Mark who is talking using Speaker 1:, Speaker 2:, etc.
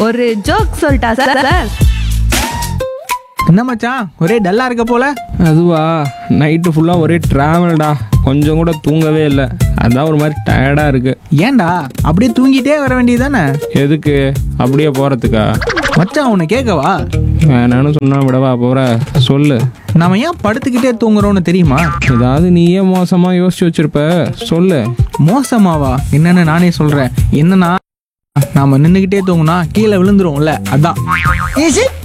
Speaker 1: ஒரு ஜோக் சொல்லிட்டா sir sir
Speaker 2: என்ன மச்சான் ஒரே டல்லா இருக்க போல
Speaker 3: அதுவா நைட்டு ஃபுல்லாக ஒரே ட்ராவல்டா கொஞ்சம் கூட தூங்கவே இல்லை அதான் ஒரு மாதிரி டயர்டாக இருக்கு
Speaker 2: ஏன்டா அப்படியே தூங்கிட்டே வர வேண்டியதானே
Speaker 3: எதுக்கு அப்படியே போகிறதுக்கா
Speaker 2: மச்சான் உன்னை கேட்கவா
Speaker 3: வேணான்னு சொன்னா விடவா போகிற சொல்லு
Speaker 2: நாம ஏன் படுத்துக்கிட்டே தூங்குறோம்னு தெரியுமா
Speaker 3: ஏதாவது நீயே மோசமாக யோசிச்சு வச்சிருப்ப சொல்லு
Speaker 2: மோசமாவா என்னன்னு நானே சொல்றேன் என்னன்னா நாம நின்றுக்கிட்டே தூங்குனா கீழே விழுந்துருவோம்ல அதான்